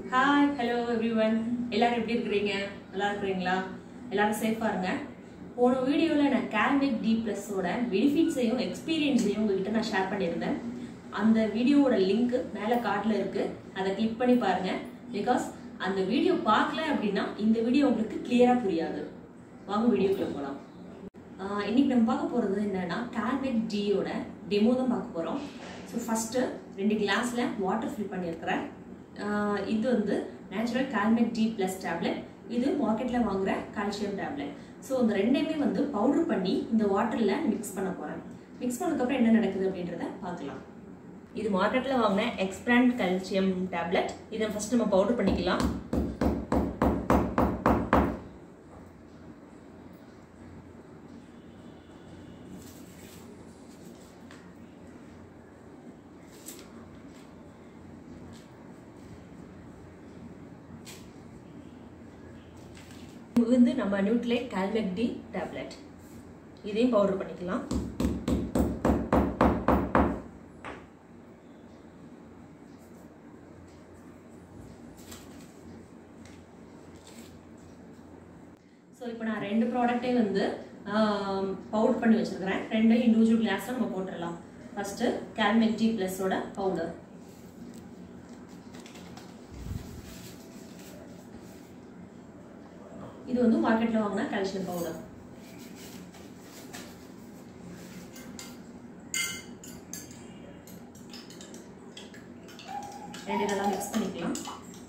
hi hello everyone எல்லாரும் எப்படி இருக்கிறீங்க நல்லா இருக்கிறீங்களா எல்லாரும் சேஃபாக இருங்க போன வீடியோவில் நான் கேல்மெட் டி ப்ளஸோட பெனிஃபிட்ஸையும் எக்ஸ்பீரியன்ஸையும் உங்ககிட்ட நான் ஷேர் பண்ணியிருந்தேன் அந்த வீடியோவோட லிங்க் மேலே கார்டில் இருக்குது அதை கிளிக் பண்ணி பாருங்கள் பிகாஸ் அந்த வீடியோ பார்க்கல அப்படின்னா இந்த வீடியோ உங்களுக்கு கிளியராக புரியாது வாங்க வீடியோக்குள்ளே போகலாம் ஆஹ் இன்னைக்கு நம்ம பார்க்க போகிறது என்னன்னா கால்மெட் டியோட டெமோ தான் பார்க்க போகிறோம் ஸோ ஃபஸ்ட்டு ரெண்டு கிளாஸில் வாட்டர் ஃபில் பண்ணியிருக்கிறேன் ஆஹ் இது வந்து natural Calmet D plus tablet இது மார்க்கெட்டில் வாங்குற கால்சியம் டேப்லெட் ஸோ இந்த ரெண்டையுமே வந்து பவுடர் பண்ணி இந்த வாட்டரில் மிக்ஸ் பண்ண போகிறேன் மிக்ஸ் பண்ணதுக்கப்புறம் என்ன நடக்குது அப்படின்றத பார்க்கலாம் இது மார்க்கெட்டில் வாங்கின எக்ஸ்பிராண்ட் கால்சியம் டேப்லெட் இதை ஃபஸ்ட் நம்ம பவுடர் பண்ணிக்கலாம் இது வந்து நம்ம நியூட்லைட் கால்மெட் டி டேப்லெட் இதையும் பவுடர் பண்ணிக்கலாம் ஸோ இப்போ நான் ரெண்டு ப்ராடக்ட்டே வந்து பவுடர் பண்ணி வச்சிருக்கிறேன் ரெண்டு இண்டிவிஜுவல் கிளாஸில் நம்ம போட்டுடலாம் ஃபஸ்ட்டு கால்மெட் டி ப்ளஸோட பவுடர் இது வந்து மார்க்கெட்டில் வாங்கின கால்சியம் பவுடர் ரெண்டு நல்லா மிக்ஸ் பண்ணிக்கலாம்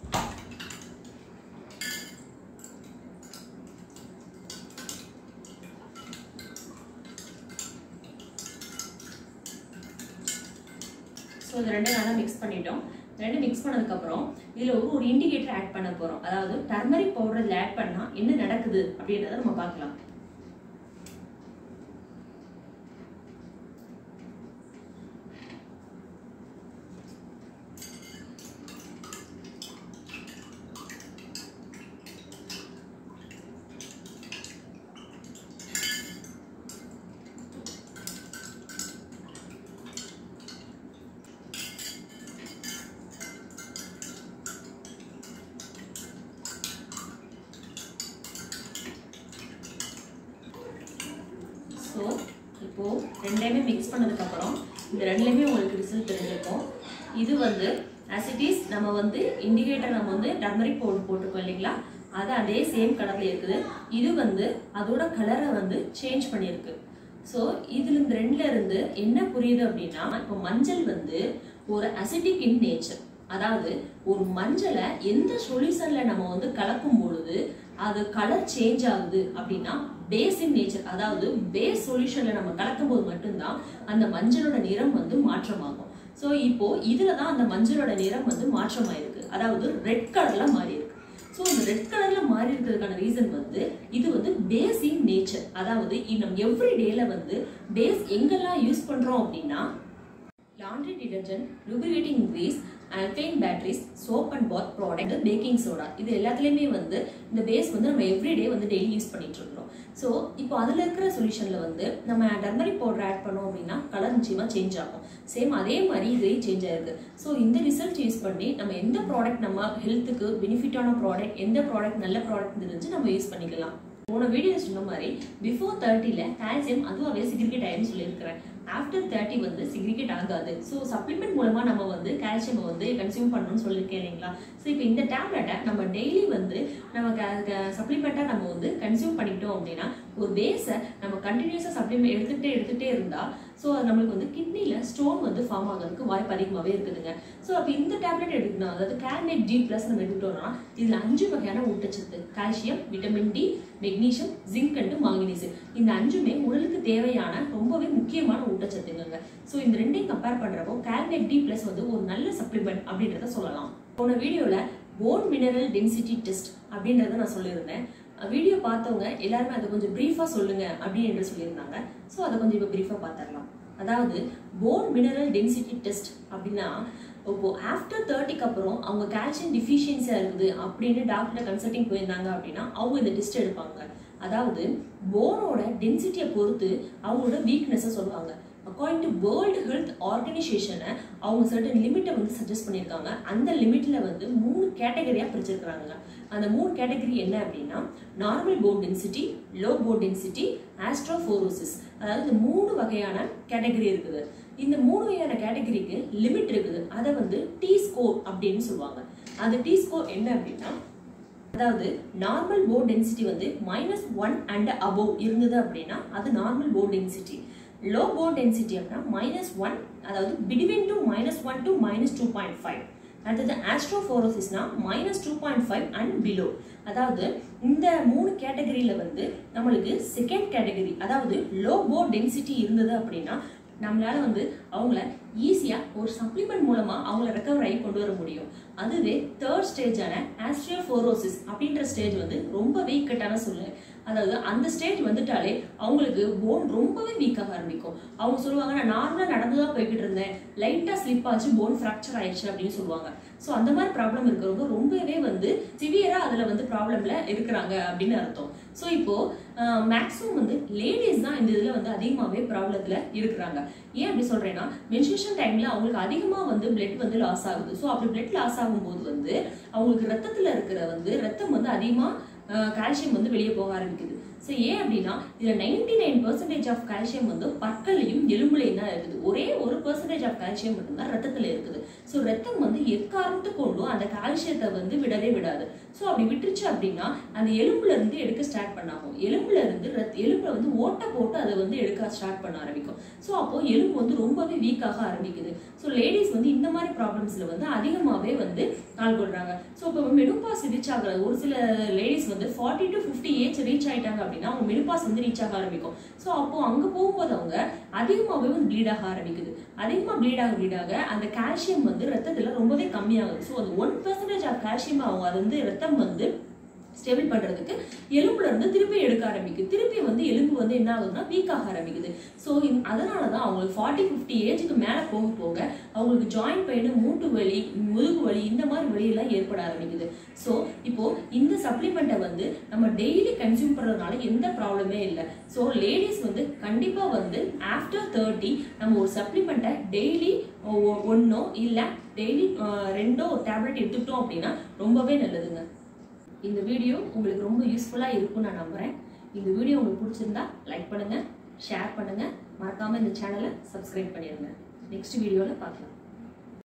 ஸோ இது ரெண்டும் நல்லா மிக்ஸ் பண்ணிட்டோம் ரெண்டு மிக்ஸ் பண்ணதுக்கப்புறம் இதில் ஒரு ஒரு இண்டிகேட்டர் ஆட் பண்ண போகிறோம் அதாவது டர்மரிக் பவுடர் இதில் ஆட் பண்ணால் என்ன நடக்குது அப்படின்றத நம்ம பார்க்கலாம் ஸோ இப்போது ரெண்டையுமே மிக்ஸ் பண்ணதுக்கப்புறம் இந்த ரெண்டுலேயுமே உங்களுக்கு ரிசல்ட் தெரிஞ்சிருக்கும் இது வந்து ஆசிட்டிஸ் நம்ம வந்து இண்டிகேட்டர் நம்ம வந்து டர்மரிக் பவுடர் போட்டிருக்கோம் இல்லைங்களா அது அதே சேம் கலரில் இருக்குது இது வந்து அதோட கலரை வந்து சேஞ்ச் பண்ணியிருக்கு ஸோ இதில் இந்த ரெண்டுல இருந்து என்ன புரியுது அப்படின்னா இப்போ மஞ்சள் வந்து ஒரு அசிட்டிக் இன் நேச்சர் அதாவது ஒரு மஞ்சளை எந்த சொல்யூஷன்ல நம்ம வந்து கலக்கும் பொழுது அது கலர் சேஞ்ச் ஆகுது அப்படின்னா பேஸ் இன் நேச்சர் அதாவது பேஸ் சொல்யூஷன்ல நம்ம கலக்கும் போது மட்டும்தான் அந்த மஞ்சளோட நிறம் வந்து மாற்றமாகும் ஸோ இப்போ இதுல தான் அந்த மஞ்சளோட நிறம் வந்து மாற்றமாயிருக்கு அதாவது ரெட் கலர்ல மாறி இருக்கு ஸோ இந்த ரெட் கலர்ல மாறி இருக்கிறதுக்கான ரீசன் வந்து இது வந்து பேஸ் இன் நேச்சர் அதாவது இது நம்ம எவ்ரி டேல வந்து பேஸ் எங்கெல்லாம் யூஸ் பண்றோம் அப்படின்னா laundry detergent lubricating grease alkaline batteries soap and bath product baking soda இது எல்லாத்துலேயுமே வந்து இந்த பேஸ் வந்து நம்ம எவ்ரிடே வந்து டெய்லி யூஸ் பண்ணிட்டு இருக்கிறோம் ஸோ இப்போ அதில் இருக்கிற சொல்யூஷனில் வந்து நம்ம டர்மரிக் பவுடர் ஆட் பண்ணோம் அப்படின்னா கலர் நிச்சயமாக சேஞ்ச் ஆகும் சேம் அதே மாதிரி இதுலேயும் சேஞ்ச் ஆயிருக்கு ஸோ இந்த ரிசல்ட் யூஸ் பண்ணி நம்ம எந்த ப்ராடக்ட் நம்ம ஹெல்த்துக்கு பெனிஃபிட்டான ப்ராடக்ட் எந்த ப்ராடக்ட் நல்ல ப்ராடக்ட் தெரிஞ்சு நம்ம யூஸ் பண்ணிக்கலாம் போன வீடியோ சொன்ன மாதிரி பிஃபோர் தேர்ட்டியில் கால்சியம் அதுவாகவே சிக்ரிகேட் ஆயிடும்னு சொல்லியிருக்கிறேன் ஆஃப்டர் தேர்ட்டி வந்து சிக்ரிகேட் ஆகாது ஸோ சப்ளிமெண்ட் மூலமா நம்ம வந்து கால்சியம் வந்து கன்சியூம் பண்ணணும்னு சொல்லியிருக்கேன் இல்லைங்களா ஸோ இப்போ இந்த டேப்லெட்டை நம்ம டெய்லி வந்து நம்ம சப்ளிமெண்ட்டாக நம்ம வந்து கன்சியூம் பண்ணிக்கிட்டோம் அப்படின்னா ஒரு பேஸை நம்ம கண்டினியூஸாக சப்ளிமெண்ட் எடுத்துகிட்டே எடுத்துகிட்டே இருந்தால் ஸோ அது நம்மளுக்கு வந்து கிட்னியில் ஸ்டோன் வந்து ஃபார்ம் ஆகிறதுக்கு வாய்ப்பு அதிகமாகவே இருக்குதுங்க ஸோ அப்போ இந்த டேப்லெட் எடுக்கணும் அதாவது கேல்மேட் டி ப்ளஸ் நம்ம எடுத்துட்டோம்னா இதில் அஞ்சு வகையான ஊட்டச்சத்து calcium vitamin D magnesium zinc and manganese இந்த அஞ்சுமே உடலுக்கு தேவையான ரொம்பவே முக்கியமான ஊட்டச்சத்துங்க ஸோ இந்த ரெண்டையும் கம்பேர் பண்ணுறப்போ கேல்மேட் டி ப்ளஸ் வந்து ஒரு நல்ல சப்ளிமெண்ட் அப்படின்றத சொல்லலாம் போன வீடியோவில் போன் மினரல் டென்சிட்டி டெஸ்ட் அப்படின்றத நான் சொல்லியிருந்தேன் வீடியோ பார்த்தவங்க எல்லாருமே அதை கொஞ்சம் ப்ரீஃபாக சொல்லுங்க அப்படின்னு சொல்லியிருந்தாங்க ஸோ அதை கொஞ்சம் இப்போ ப்ரீஃபாக பார்த்துடலாம் அதாவது போன் மினரல் டென்சிட்டி டெஸ்ட் அப்படின்னா இப்போ ஆஃப்டர் தேர்ட்டிக்கு அப்புறம் அவங்க கால்சியம் டிஃபிஷியன்சியாக இருக்குது அப்படின்னு டாக்டர் கன்சல்டிங் போயிருந்தாங்க அப்படின்னா அவங்க இந்த டெஸ்ட் எடுப்பாங்க அதாவது போனோட டென்சிட்டியை பொறுத்து அவங்களோட வீக்னஸை சொல்லுவாங்க அக்கார்டிங் டு வேர்ல்டு ஹெல்த் ஆர்கனைசேஷனை அவங்க சர்டன் லிமிட்டை வந்து சஜஸ்ட் பண்ணியிருக்காங்க அந்த லிமிட்டில் வந்து மூணு கேட்டகரியாக பிரிச்சிருக்கிறாங்க அந்த மூணு கேட்டகரி என்ன அப்படின்னா normal bone density low bone density osteoporosis அதாவது இந்த மூணு வகையான கேட்டகரி இருக்குது இந்த மூணு வகையான கேட்டகரிக்கு லிமிட் இருக்குது அதை வந்து டி ஸ்கோர் அப்படின்னு சொல்லுவாங்க அந்த டி ஸ்கோர் என்ன அப்படின்னா அதாவது நார்மல் போன் டென்சிட்டி வந்து மைனஸ் ஒன் அண்ட் அபோவ் இருந்தது அப்படின்னா அது normal bone density low bone density அப்படின்னா மைனஸ் ஒன் அதாவது between to minus one to minus two point five அடுத்தது ஆஸ்ட்ரோஃபோரோசிஸ்னா minus two point five and below அதாவது இந்த மூணு கேட்டகரியில் வந்து நம்மளுக்கு செகண்ட் கேட்டகரி அதாவது லோ போ டென்சிட்டி இருந்தது அப்படின்னா நம்மளால வந்து அவங்கள ஈஸியாக ஒரு சப்ளிமெண்ட் மூலமாக அவங்கள ரெக்கவர் ஆகி கொண்டு வர முடியும் அதுவே தேர்ட் ஸ்டேஜான ஆஸ்ட்ரியோஃபோரோசிஸ் அப்படின்ற ஸ்டேஜ் வந்து ரொம்ப வீக்கட்டான சொல்லு அதாவது அந்த ஸ்டேஜ் வந்துட்டாலே அவங்களுக்கு போன் ரொம்பவே வீக்காக ஆரம்பிக்கும் அவங்க சொல்லுவாங்க நான் நார்மலாக நடந்து தான் போய்கிட்டு இருந்தேன் லைட்டாக ஸ்லிப் ஆச்சு போன் ஃப்ராக்சர் ஆயிடுச்சு அப்படின்னு சொல்லுவாங்க ஸோ அந்த மாதிரி ப்ராப்ளம் இருக்கிறவங்க ரொம்பவே வந்து சிவியராக அதில் வந்து ப்ராப்ளமில் இருக்கிறாங்க அப்படின்னு அர்த்தம் ஸோ இப்போ மேக்ஸிமம் வந்து லேடிஸ் தான் இந்த இதில் வந்து அதிகமாகவே ப்ராப்ளத்தில் இருக்கிறாங்க ஏன் அப்படி சொல்கிறேன்னா மென்சுரேஷன் டைமில் அவங்களுக்கு அதிகமாக வந்து பிளட் வந்து லாஸ் ஆகுது ஸோ அப்படி பிளட் லாஸ் ஆகும்போது வந்து அவங்களுக்கு ரத்தத்தில் இருக்கிற வந்து ரத்தம் வந்து அதிகமாக கால்சியம் வந்து வெளியே போக ஆரம்பிக்குது ஸோ ஏன் அப்படின்னா இதில் ninety nine percentage of calcium வந்து பற்கள்லையும் எலும்புலையும் தான் இருக்குது ஒரே ஒரு பர்சன்டேஜ் ஆஃப் கால்சியம் மட்டும்தான் ரத்தத்தில் இருக்குது ஸோ ரத்தம் வந்து எக்காரணத்து கொண்டும் அந்த கால்சியத்தை வந்து விடவே விடாது ஸோ அப்படி விட்டுருச்சு அப்படின்னா அந்த எலும்புல இருந்து எடுக்க ஸ்டார்ட் பண்ணாகும் எலும்புல இருந்து ரத் எலும்புல வந்து ஓட்டை போட்டு அதை வந்து எடுக்க ஸ்டார்ட் பண்ண ஆரம்பிக்கும் ஸோ அப்போ எலும்பு வந்து ரொம்பவே வீக்காக ஆரம்பிக்குது ஸோ லேடிஸ் வந்து இந்த மாதிரி ப்ராப்ளம்ஸ்ல வந்து அதிகமாகவே வந்து ஆள்கொள்றாங்க ஸோ இப்போ மெனுபாஸ் ரீச் ஆகிற ஒரு சில லேடிஸ் வந்து forty to fifty age reach ஆயிட்டாங்க அப்படின்னா அவங்க மெனுபாஸ் வந்து ரீச் ஆக ஆரம்பிக்கும் ஸோ அப்போ அங்கே போகும்போது அவங்க அதிகமாகவே வந்து ப்ளீட் ஆக ஆரம்பிக்குது அதிகமாக ப்ளீட் ஆக ப்ளீட் ஆக அந்த கால்சியம் வந்து ரத்தத்தில் ரொம்பவே கம்மியாகுது ஸோ அந்த ஒன் பர்சன்டேஜ் ஆஃப் கால்சியம் அவங்க அது வந்து ரத்தம் வந்து ஸ்டேபிள் பண்றதுக்கு எலும்புல இருந்து திருப்பி எடுக்க ஆரம்பிக்குது திருப்பி வந்து எலும்பு வந்து என்ன ஆகுதுன்னா வீக் ஆக ஆரம்பிக்குது ஸோ அதனால தான் அவங்களுக்கு ஃபார்ட்டி ஃபிஃப்டி ஏஜுக்கு மேலே போக போக அவங்களுக்கு ஜாயிண்ட் பெயின் மூட்டு வலி முதுகு வலி இந்த மாதிரி வலியெல்லாம் ஏற்பட ஆரம்பிக்குது ஸோ இப்போ இந்த சப்ளிமெண்ட்டை வந்து நம்ம டெய்லி கன்சியூம் பண்ணுறதுனால எந்த ப்ராப்ளமே இல்லை ஸோ லேடிஸ் வந்து கண்டிப்பாக வந்து ஆஃப்டர் தேர்ட்டி நம்ம ஒரு சப்ளிமெண்ட்டை டெய்லி ஒன்றோ இல்லை டெய்லி ரெண்டோ ஒரு டேப்லெட் எடுத்துக்கிட்டோம் அப்படின்னா ரொம்பவே நல்லதுங்க இந்த வீடியோ உங்களுக்கு ரொம்ப யூஸ்ஃபுல்லாக இருக்கும்னு நான் நம்புகிறேன் இந்த வீடியோ உங்களுக்கு பிடிச்சிருந்தா லைக் பண்ணுங்கள் ஷேர் பண்ணுங்கள் மறக்காமல் இந்த சேனலை சப்ஸ்கிரைப் பண்ணிடுங்க நெக்ஸ்ட் வீடியோவில் பார்க்கலாம்